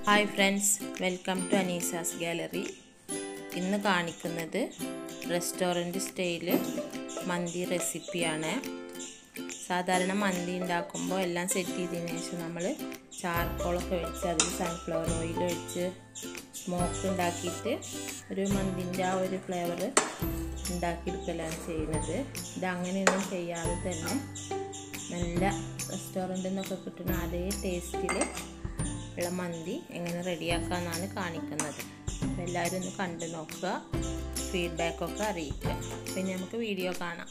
hi friends welcome to Aneesa's gallery ഇന്ന് കാണിക്കുന്നത് restaurant style മന്തി റെസിപ്പിയാണ് സാധാരണ മന്തി ഉണ്ടാക്കുമ്പോൾ എല്ലാം സെറ്റ് ചെയ്തതിന് ശേഷം നമ്മൾ ചാർക്കോളൊക്കെ വെച്ച് അതിൽ സൺഫ്ലവർ ഓയിൽ ഒഴിച്ച് സ്മോക്ക് ഉണ്ടാക്കിയിട്ട് ഒരു മന്തിൻ്റെ ആ ഒരു ഫ്ലേവർ ഉണ്ടാക്കിയെടുക്കലാണ് ചെയ്യുന്നത് ഇത് അങ്ങനെയൊന്നും ചെയ്യാതെ തന്നെ നല്ല റെസ്റ്റോറൻറ്റിൽ നിന്നൊക്കെ കിട്ടുന്ന അതേ ടേസ്റ്റിൽ ഉള്ള മന്തി എങ്ങനെ റെഡിയാക്കാമെന്നാണ് കാണിക്കുന്നത് അപ്പോൾ എല്ലാവരും ഒന്ന് കണ്ടു നോക്കുക ഫീഡ്ബാക്കൊക്കെ അറിയിക്കുക പിന്നെ നമുക്ക് വീഡിയോ കാണാം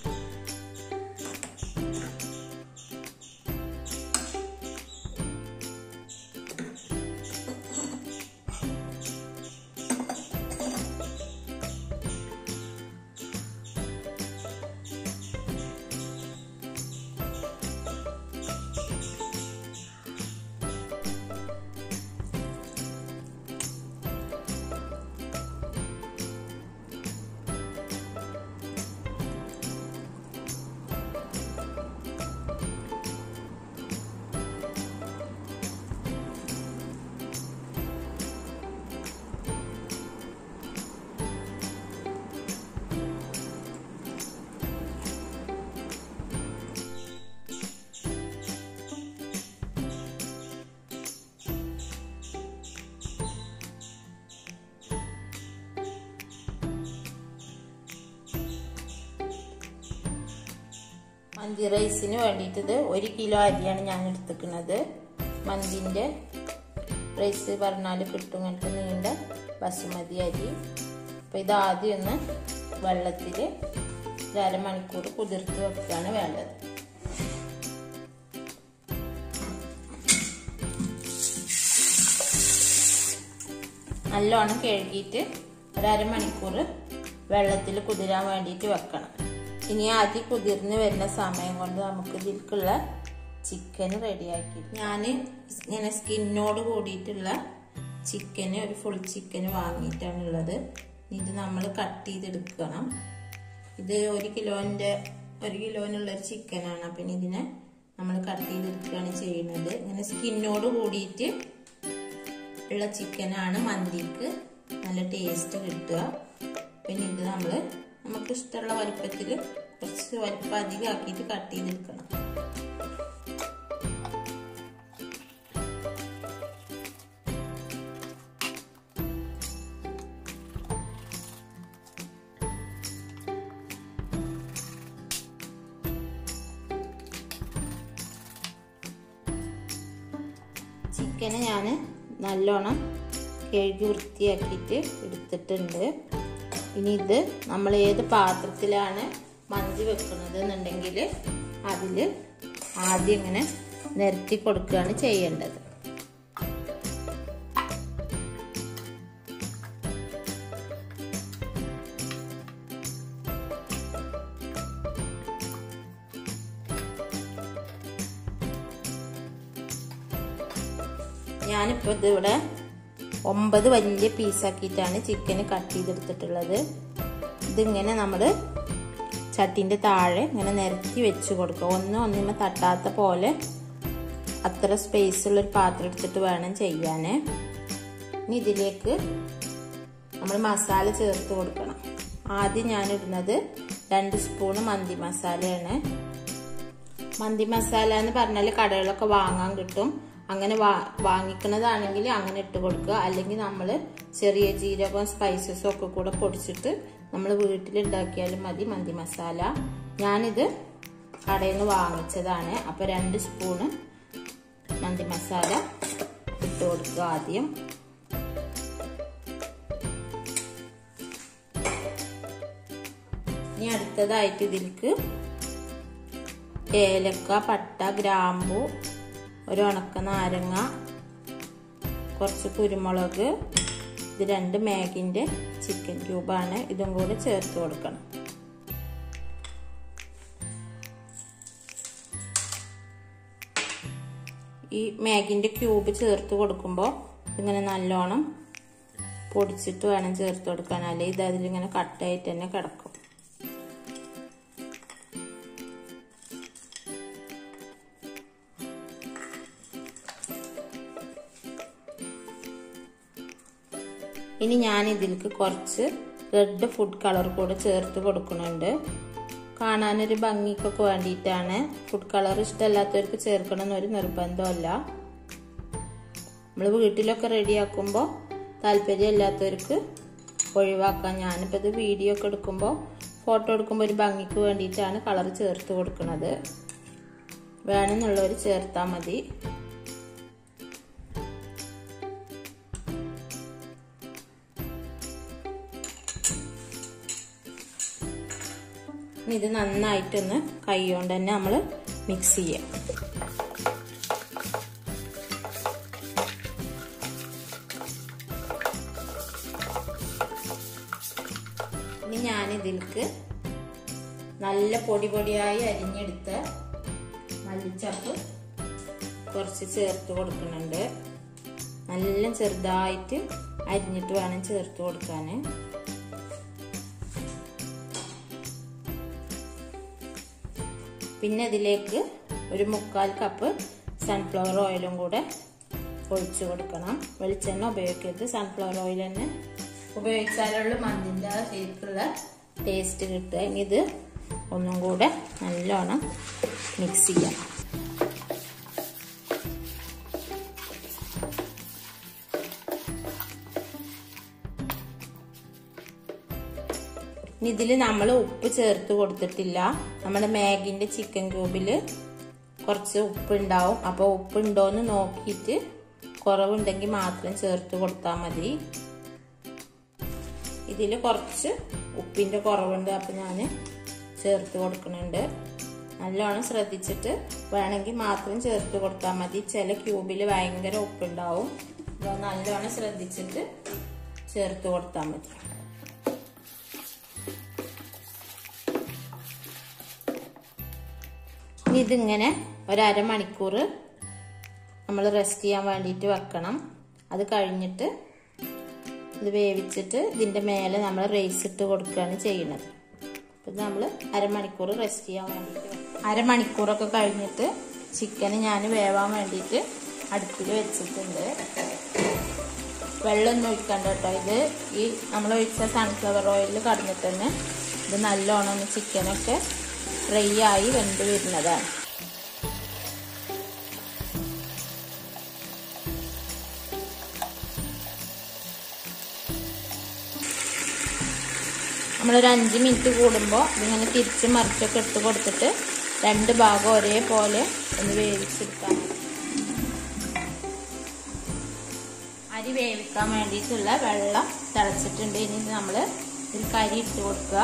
മന്തി റൈസിന് വേണ്ടിയിട്ടത് ഒരു കിലോ അരിയാണ് ഞാൻ എടുത്തിക്കുന്നത് മന്തിൻ്റെ റൈസ് പറഞ്ഞാൽ കിട്ടും ഇങ്ങനത്തെ നീണ്ട ബസുമതി അരി അപ്പോൾ ഇത് ആദ്യം ഒന്ന് വെള്ളത്തിൽ ഒരു അരമണിക്കൂർ കുതിർത്ത് വെക്കുകയാണ് വേണ്ടത് നല്ലോണം കഴുകിയിട്ട് ഒരു അരമണിക്കൂർ വെള്ളത്തിൽ കുതിരാൻ വേണ്ടിയിട്ട് വെക്കണം ഇനി ആദ്യം കുതിർന്ന് വരുന്ന സമയം കൊണ്ട് നമുക്ക് ഇതിലേക്കുള്ള ചിക്കൻ റെഡിയാക്കി ഞാൻ ഇങ്ങനെ സ്കിന്നോട് കൂടിയിട്ടുള്ള ചിക്കന് ഒരു ഫുൾ ചിക്കൻ വാങ്ങിയിട്ടാണ് ഉള്ളത് ഇത് നമ്മൾ കട്ട് ചെയ്തെടുക്കണം ഇത് ഒരു കിലോൻ്റെ ഒരു കിലോനുള്ളൊരു ചിക്കനാണ് അപ്പം ഇതിനെ നമ്മൾ കട്ട് ചെയ്തെടുക്കുകയാണ് ചെയ്യുന്നത് ഇങ്ങനെ സ്കിന്നോട് കൂടിയിട്ട് ഉള്ള ചിക്കനാണ് മന്തിക്ക് നല്ല ടേസ്റ്റ് കിട്ടുക പിന്നെ ഇത് നമ്മൾ നമുക്ക് ഇഷ്ടമുള്ള വലിപ്പത്തിൽ കുറച്ച് വലിപ്പം അധികം ആക്കിയിട്ട് കട്ട് ചെയ്തെടുക്കണം ചിക്കന് ഞാൻ നല്ലോണം കഴുകി വൃത്തിയാക്കിയിട്ട് എടുത്തിട്ടുണ്ട് ഇനി ഇത് നമ്മൾ ഏത് പാത്രത്തിലാണ് മന്തി വെക്കുന്നത് എന്നുണ്ടെങ്കിൽ അതിൽ ആദ്യം ഇങ്ങനെ നിരത്തി കൊടുക്കുകയാണ് ചെയ്യേണ്ടത് ഞാനിപ്പോൾ ഇതിവിടെ ഒമ്പത് വലിയ പീസാക്കിയിട്ടാണ് ചിക്കന് കട്ട് ചെയ്തെടുത്തിട്ടുള്ളത് ഇതിങ്ങനെ നമ്മൾ ചട്ടിൻ്റെ താഴെ ഇങ്ങനെ നിരത്തി വെച്ച് കൊടുക്കുക ഒന്നും ഒന്നിമ തട്ടാത്ത പോലെ അത്ര സ്പേസ് ഉള്ളൊരു പാത്രം എടുത്തിട്ട് വേണം ചെയ്യാൻ ഇനി ഇതിലേക്ക് നമ്മൾ മസാല ചേർത്ത് കൊടുക്കണം ആദ്യം ഞാൻ ഇടുന്നത് രണ്ട് സ്പൂണ് മന്തി മസാലയാണ് മന്തി മസാല എന്ന് പറഞ്ഞാൽ കടകളിലൊക്കെ വാങ്ങാൻ കിട്ടും അങ്ങനെ വാ വാങ്ങിക്കുന്നതാണെങ്കിൽ അങ്ങനെ ഇട്ട് കൊടുക്കുക അല്ലെങ്കിൽ നമ്മൾ ചെറിയ ജീരകവും സ്പൈസസും ഒക്കെ കൂടെ പൊടിച്ചിട്ട് നമ്മൾ വീട്ടിലുണ്ടാക്കിയാലും മതി മന്തി മസാല ഞാനിത് കടയിൽ നിന്ന് വാങ്ങിച്ചതാണ് അപ്പോൾ രണ്ട് സ്പൂണ് മന്തി മസാല ഇട്ട് കൊടുക്കുക ആദ്യം ഇനി അടുത്തതായിട്ട് ഇതിലേക്ക് ഏലക്ക പട്ട ഗ്രാമ്പു ഒരു ഉണക്ക നാരങ്ങ കുറച്ച് കുരുമുളക് ഇത് രണ്ട് മാഗിൻ്റെ ചിക്കൻ ക്യൂബാണ് ഇതും കൂടെ ചേർത്ത് കൊടുക്കണം ഈ മാഗിൻ്റെ ക്യൂബ് ചേർത്ത് കൊടുക്കുമ്പോൾ ഇങ്ങനെ നല്ലോണം പൊടിച്ചിട്ട് വേണം ചേർത്ത് കൊടുക്കാൻ അല്ലെങ്കിൽ ഇത് അതിലിങ്ങനെ കട്ടായിട്ട് തന്നെ കിടക്കും ഇനി ഞാൻ ഇതിലേക്ക് കുറച്ച് റെഡ് ഫുഡ് കളർ കൂടെ ചേർത്ത് കൊടുക്കുന്നുണ്ട് കാണാനൊരു ഭംഗിക്കൊക്കെ വേണ്ടിയിട്ടാണ് ഫുഡ് കളർ ഇഷ്ടമല്ലാത്തവർക്ക് ചേർക്കണം എന്നൊരു നിർബന്ധമല്ല നമ്മൾ വീട്ടിലൊക്കെ റെഡിയാക്കുമ്പോൾ താല്പര്യമില്ലാത്തവർക്ക് ഒഴിവാക്കാം ഞാനിപ്പോൾ ഇത് വീഡിയോ ഒക്കെ എടുക്കുമ്പോൾ ഫോട്ടോ എടുക്കുമ്പോൾ ഒരു ഭംഗിക്ക് വേണ്ടിയിട്ടാണ് കളർ ചേർത്ത് കൊടുക്കുന്നത് വേണമെന്നുള്ളവർ ചേർത്താൽ മതി ഇത് നന്നായിട്ടൊന്ന് കൈ കൊണ്ട് തന്നെ നമ്മൾ മിക്സ് ചെയ്യാം ഇനി ഞാനിതിലേക്ക് നല്ല പൊടി പൊടിയായി അരിഞ്ഞെടുത്ത മല്ലിച്ചപ്പ് കുറച്ച് ചേർത്ത് കൊടുക്കുന്നുണ്ട് നല്ല ചെറുതായിട്ട് അരിഞ്ഞിട്ട് വേണം ചേർത്ത് കൊടുക്കാൻ പിന്നെ ഇതിലേക്ക് ഒരു മുക്കാൽ കപ്പ് സൺഫ്ലവർ ഓയിലും കൂടെ ഒഴിച്ചു കൊടുക്കണം വെളിച്ചെണ്ണ ഉപയോഗിക്കരുത് സൺഫ്ലവർ ഓയിൽ തന്നെ ഉപയോഗിച്ചാലുള്ള മന്തിൻ്റെ ശരിക്കുള്ള ടേസ്റ്റ് കിട്ടുക ഇനി ഇത് ഒന്നും കൂടെ നല്ലോണം മിക്സ് ചെയ്യാം ഇനി ഇതിൽ നമ്മൾ ഉപ്പ് ചേർത്ത് കൊടുത്തിട്ടില്ല നമ്മുടെ മാഗിന്റെ ചിക്കൻ ക്യൂബിൽ കുറച്ച് ഉപ്പ് ഉണ്ടാവും അപ്പോൾ ഉപ്പ് ഉണ്ടോയെന്ന് നോക്കിയിട്ട് കുറവുണ്ടെങ്കിൽ മാത്രം ചേർത്ത് കൊടുത്താൽ മതി ഇതിൽ കുറച്ച് ഉപ്പിൻ്റെ കുറവുണ്ട് അപ്പം ഞാൻ ചേർത്ത് കൊടുക്കുന്നുണ്ട് നല്ലോണം ശ്രദ്ധിച്ചിട്ട് വേണമെങ്കിൽ മാത്രം ചേർത്ത് കൊടുത്താൽ മതി ചില ക്യൂബിൽ ഭയങ്കര ഉപ്പുണ്ടാവും അപ്പോൾ നല്ലോണം ശ്രദ്ധിച്ചിട്ട് ചേർത്ത് കൊടുത്താൽ മതി ഇനി ഇതിങ്ങനെ ഒരമണിക്കൂർ നമ്മൾ റെസ്റ്റ് ചെയ്യാൻ വേണ്ടിയിട്ട് വെക്കണം അത് കഴിഞ്ഞിട്ട് ഇത് വേവിച്ചിട്ട് ഇതിൻ്റെ മേലെ നമ്മൾ റൈസ് ഇട്ട് കൊടുക്കുകയാണ് ചെയ്യുന്നത് അപ്പം നമ്മൾ അരമണിക്കൂർ റെസ്റ്റ് ചെയ്യാൻ വേണ്ടിയിട്ട് അരമണിക്കൂറൊക്കെ കഴിഞ്ഞിട്ട് ചിക്കൻ ഞാൻ വേവാൻ വേണ്ടിയിട്ട് അടുപ്പിൽ വെച്ചിട്ടുണ്ട് വെള്ളമൊന്നും ഒഴിക്കണ്ട കേട്ടോ ഇത് ഈ നമ്മൾ ഒഴിച്ച സൺഫ്ലവർ ഓയിലിൽ കടന്നിട്ട് തന്നെ ഇത് നല്ലോണം ഒന്ന് ചിക്കനൊക്കെ ഫ്രൈ ആയി വെന്ത് വരുന്നതാണ് നമ്മളൊരു അഞ്ച് മിനിറ്റ് കൂടുമ്പോൾ ഇതിങ്ങനെ തിരിച്ച് മറിച്ചൊക്കെ ഇട്ട് കൊടുത്തിട്ട് രണ്ട് ഭാഗം ഒരേപോലെ ഒന്ന് വേവിച്ചെടുക്കാം അരി വേവിക്കാൻ വേണ്ടിയിട്ടുള്ള വെള്ളം തിളച്ചിട്ടുണ്ട് ഇനി നമ്മൾ ഇതിൽ കരി ഇട്ട് കൊടുക്കുക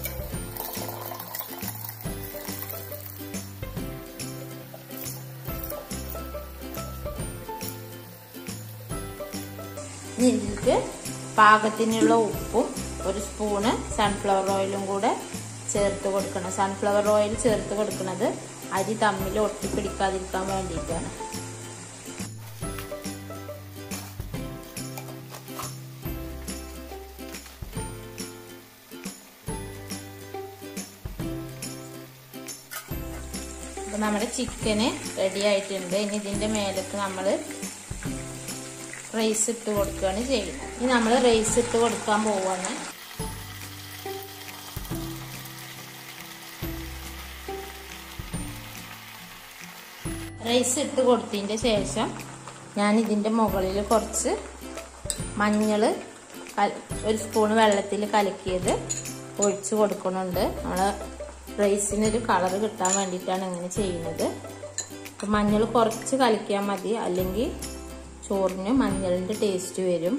ഇനി ഇതിലേക്ക് പാകത്തിനുള്ള ഉപ്പും ഒരു സ്പൂണ് സൺഫ്ലവർ ഓയിലും കൂടെ ചേർത്ത് കൊടുക്കണം സൺഫ്ലവർ ഓയിൽ ചേർത്ത് കൊടുക്കുന്നത് അരി തമ്മിൽ ഒട്ടിപ്പിടിക്കാതിരിക്കാൻ വേണ്ടിയിട്ടാണ് അപ്പൊ നമ്മുടെ ചിക്കന് റെഡി ആയിട്ടുണ്ട് ഇനി ഇതിന്റെ മേലേക്ക് നമ്മൾ റൈസ് ഇട്ട് കൊടുക്കുകയാണ് ചെയ്യുന്നത് ഇനി നമ്മൾ റൈസ് ഇട്ട് കൊടുക്കാൻ പോവാണ് റൈസ് ഇട്ട് കൊടുത്തതിൻ്റെ ശേഷം ഞാൻ ഇതിൻ്റെ മുകളിൽ കുറച്ച് മഞ്ഞൾ ഒരു സ്പൂൺ വെള്ളത്തിൽ കലക്കിയത് ഒഴിച്ച് കൊടുക്കുന്നുണ്ട് നമ്മൾ റൈസിനൊരു കളർ കിട്ടാൻ വേണ്ടിയിട്ടാണ് ഇങ്ങനെ ചെയ്യുന്നത് അപ്പം മഞ്ഞൾ കുറച്ച് കലക്കിയാൽ മതി അല്ലെങ്കിൽ ചോറിന് മഞ്ഞളിൻ്റെ ടേസ്റ്റ് വരും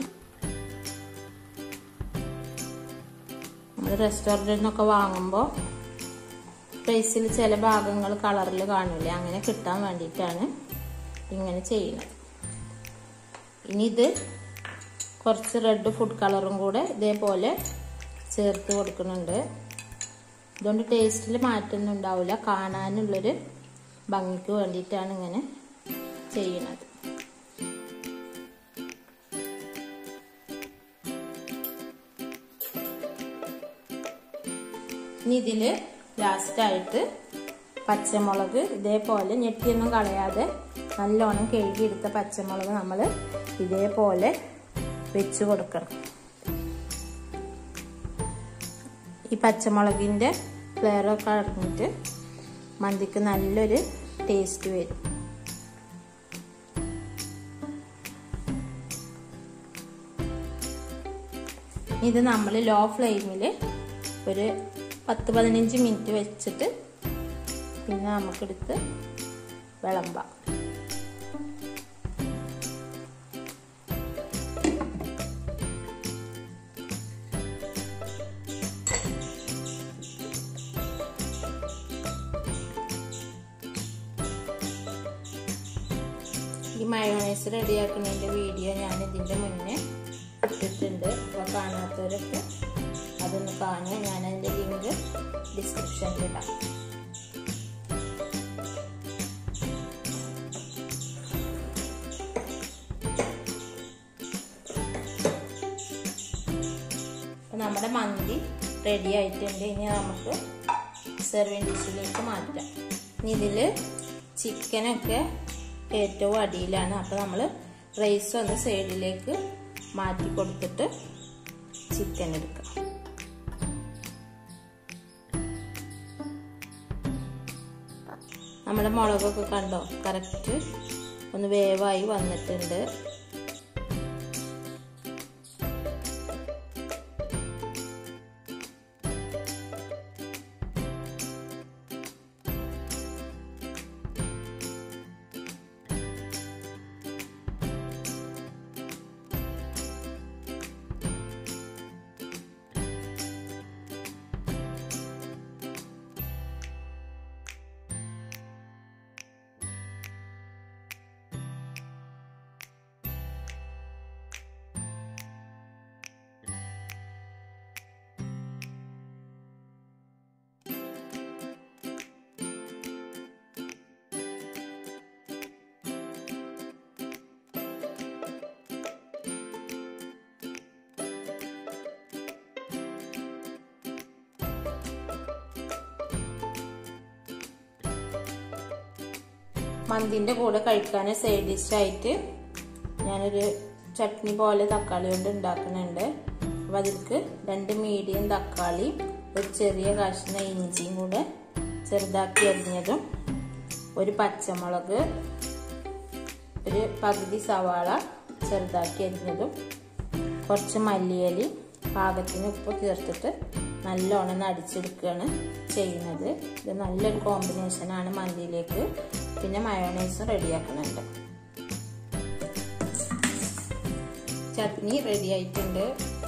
നമ്മൾ റെസ്റ്റോറൻറ്റിൽ നിന്നൊക്കെ വാങ്ങുമ്പോൾ റൈസിൽ ചില ഭാഗങ്ങൾ കളറിൽ കാണില്ലേ അങ്ങനെ കിട്ടാൻ വേണ്ടിയിട്ടാണ് ഇങ്ങനെ ചെയ്യുന്നത് ഇനി ഇത് കുറച്ച് റെഡ് ഫുഡ് കളറും കൂടെ ഇതേപോലെ ചേർത്ത് കൊടുക്കുന്നുണ്ട് ഇതുകൊണ്ട് ടേസ്റ്റിൽ മാറ്റമൊന്നും ഉണ്ടാവില്ല കാണാനുള്ളൊരു ഭംഗിക്ക് വേണ്ടിയിട്ടാണ് ഇങ്ങനെ ചെയ്യുന്നത് ഇനി ഇതിൽ ലാസ്റ്റായിട്ട് പച്ചമുളക് ഇതേപോലെ ഞെട്ടിയൊന്നും കളയാതെ നല്ലോണം കഴുകിയെടുത്ത പച്ചമുളക് നമ്മൾ ഇതേപോലെ വെച്ച് കൊടുക്കണം ഈ പച്ചമുളകിൻ്റെ ഫ്ലേവറൊക്കെ അടങ്ങിയിട്ട് മന്തിക്ക് നല്ലൊരു ടേസ്റ്റ് വരും ഇത് നമ്മൾ ലോ ഫ്ലെയിമിൽ ഒരു പത്ത് പതിനഞ്ച് മിനിറ്റ് വെച്ചിട്ട് പിന്നെ നമുക്കെടുത്ത് വിളമ്പാം ഈ മയോണൈസ് റെഡിയാക്കുന്നതിൻ്റെ വീഡിയോ ഞാൻ ഇതിൻ്റെ മുന്നേ ഇട്ടിട്ടുണ്ട് അപ്പോൾ കാണാത്തവരൊക്കെ അതൊന്ന് കാണുക ഞാൻ അതിൻ്റെ ലിങ്ക് ഡിസ്ക്രിപ്ഷനിലിടാം നമ്മുടെ മന്തി റെഡി ആയിട്ടുണ്ട് ഇനി നമുക്ക് സെർവിങ് ഡിഷിലേക്ക് മാറ്റാം ഇനി ഇതിൽ ചിക്കനൊക്കെ ഏറ്റവും അടിയിലാണ് അപ്പോൾ നമ്മൾ റൈസ് ഒന്ന് സൈഡിലേക്ക് മാറ്റി കൊടുത്തിട്ട് ചിക്കൻ എടുക്കാം നമ്മുടെ മുളകൊക്കെ കണ്ടോ കറക്റ്റ് ഒന്ന് വേവായി വന്നിട്ടുണ്ട് മന്തിൻ്റെ കൂടെ കഴിക്കാൻ സൈഡ് ഡിഷായിട്ട് ഞാനൊരു ചട്നി പോലെ തക്കാളി കൊണ്ട് ഉണ്ടാക്കുന്നുണ്ട് അപ്പോൾ അതിലേക്ക് രണ്ട് മീഡിയം തക്കാളി ഒരു ചെറിയ കഷ്ണ ഇഞ്ചിയും കൂടെ ചെറുതാക്കി അരിഞ്ഞതും ഒരു പച്ചമുളക് ഒരു പകുതി സവാള ചെറുതാക്കി അരിഞ്ഞതും കുറച്ച് മല്ലിയലി പാകത്തിന് ഉപ്പ് ചേർത്തിട്ട് നല്ലോണം അടിച്ചെടുക്കുകയാണ് ചെയ്യുന്നത് ഇത് നല്ലൊരു കോമ്പിനേഷനാണ് മന്തിയിലേക്ക് പിന്നെ മയോണൈസും റെഡിയാക്കുന്നുണ്ട് ചട്നി റെഡി ആയിട്ടുണ്ട്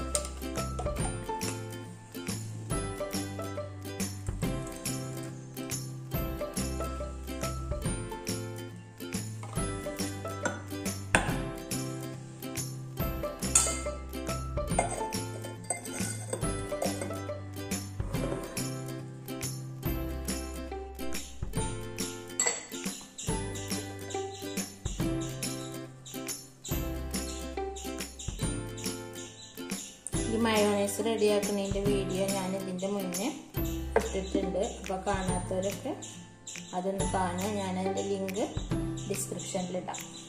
ഈ മയോണൈസ് റെഡിയാക്കുന്നതിൻ്റെ വീഡിയോ ഞാൻ ഇതിൻ്റെ മുന്നേ ഇട്ടിട്ടുണ്ട് അപ്പോൾ കാണാത്തവരൊക്കെ അതൊന്ന് കാണുക ഞാൻ അതിൻ്റെ ലിങ്ക് ഡിസ്ക്രിപ്ഷനിലിടാം